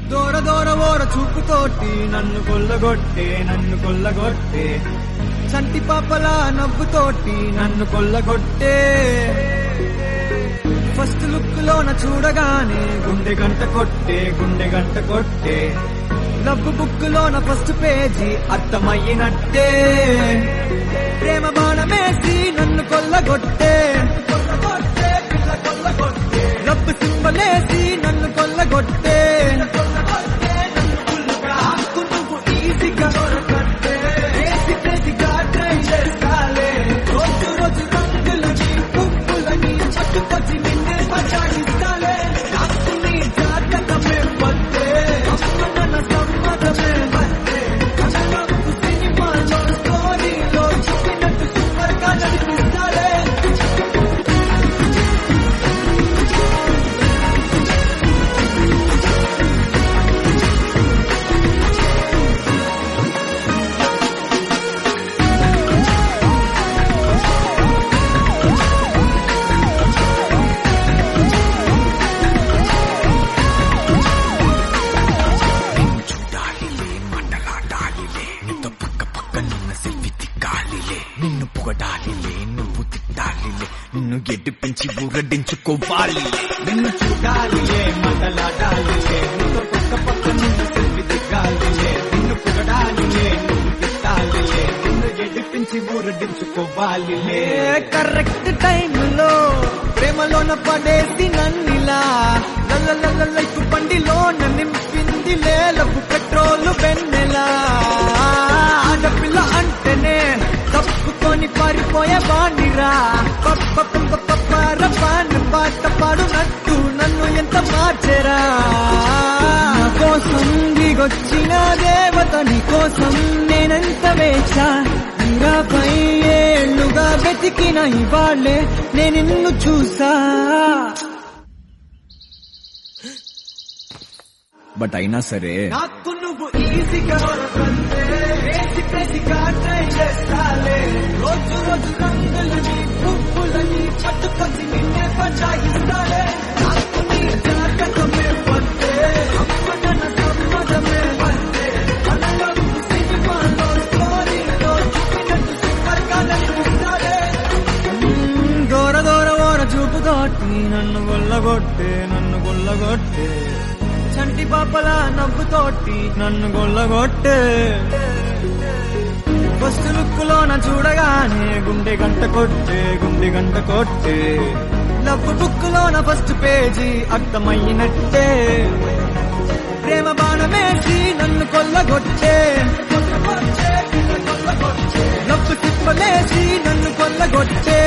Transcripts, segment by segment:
దూర దూర ఓర చూపుతోటి నన్ను కొల్లగొట్టే నన్ను కొల్లగొట్టే చంటి పాపల నవ్వుతోటి నన్ను కొల్లగొట్టే ఫస్ట్ లుక్ లోన చూడగానే గుండె గంట కొట్టే గుండె గంట కొట్టే లవ్ బుక్ లోన ఫస్ట్ పేజీ అర్థమయ్యినట్టే ప్రేమ బాణమేసి నన్ను కొల్లగొట్టే లవ్ సింబలేసి నన్ను కొల్లగొట్టే నాకు నువ్వు ఈజీగా దొరకట్టే ఏసి చేసిగా ట్రై చేస్తాలే రోజు రోజు రంగులని పువ్వులని పట్టుకొచ్చి నిన్నే పచాయిస్తాలే నాకు నీ జాతకమే పట్టే అమ్మ మన సమ్మతమే పట్టే కథలకు సినిమాలో స్టోరీలో చూపినట్టు సూపర్ గా నడిపిస్తాలే చూడాలిలే మాటలాడాలిలే నీతో పక్క పక్క నిన్న సెల్ఫీ తిక్కాలిలే నిన్ను పొగడాలిలే నువ్వు తిట్టాలిలే నిన్ను ఎడ్డిపించి ఊరడించుకోవాలి నిన్ను చూడాలిలే మాటలాడాలిలే నీతో పక్క పక్క నిన్ను సెల్ఫీ దిగాలిలే నిన్ను పొగడాలిలే నువ్వు తిట్టాలిలే నిన్ను ఎడిపించి ఊరడించుకోవాలిలే కరెక్ట్ టైంలో ప్రేమలోన పడేసి నన్నిలా లల్ల లైఫ్ బండిలో నింపింది లేలకు పెట్రోల్ వెన్నెలా ఆడపిల్ల అంటేనే తప్పుకొని పారిపోయే బాణిరా పప్ప పప్ప పప్పర పాన్ పాట పాడునట్టు నన్ను ఎంత మార్చెరా నా కోసం దిగొచ్చిన దేవత నీ కోసం నేనెంత వేచా పై ఏళ్ళుగా వెతికిన ఇవాళ్ళే నేను నిన్ను చూసా బట్ అయినా సరే నాకు నువ్వు ఈజీగా దొరకంటే వేసి ప్రేసిగా ట్రై చేస్తాలే రోజు రోజు రంగులని పువ్వులని పట్టుకొచ్చి నిన్నే పచాయిస్తాలే నాకు నీ జాతకమే పట్టే అమ్మ నన్న సమ్మతమే పట్టే మనలో సినిమాలో స్టోరీలో చూపినట్టు సూపర్ గా నడిపిస్తాలే దూర దూర ఓర చూపుతోటి నన్ను గొల్లగొట్టే నన్ను గొల్లగొట్టే చంటి పాపల నవ్వుతోటి నన్ను గొల్లగొట్టే ఫస్ట్ లుక్ లోన చూడగానే గుండె గంట కొట్టే గుండె గంట కొట్టే లవ్ బుక్ లోన ఫస్ట్ పేజీ అర్థమయ్యినట్టే ప్రేమ బాణమేసి నన్ను కొల్లగొట్టే లవ్ తిప్పలేసి నన్ను కొల్లగొట్టే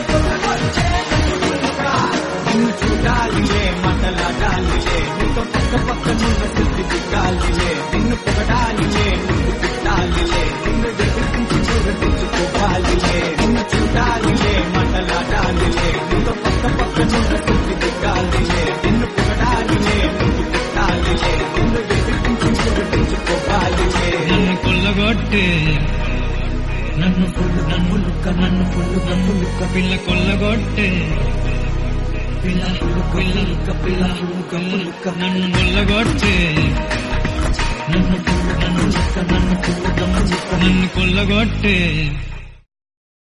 నిన్ను చూడాలిలే మాటలాడాలిలే నీతో పక్క పక్క నున్న సిద్ధి దిగాలిలే నిన్ను పొగడాలిలే నువ్వు తిట్టాలిలే నిన్ను ఎదిరించి చూరదించుకోవాలిలే నిన్ను చూడాలిలే మాటలాడాలిలే నీతో పక్క పక్క నున్న సిద్ధి దిగాలిలే నిన్ను పొగడాలిలే నువ్వు తిట్టాలిలే నిన్ను ఎదిరించి చూరదించుకోవాలిలే నన్ను కొల్లగొట్టే నన్ను ఫుల్ నన్ను లుక్క నన్ను ఫుల్ నన్ను లుక్క పిల్ల కొల్లగొట్టే పిల్ల పిల్ల లుక్క పిల్ల లుక్క లుక్క నన్ను కొల్లగొట్టే నన్ను ఫుల్ నన్ను లుక్క నన్ను ఫుల్ నన్ను లుక్క నన్ను కొల్లగొట్టే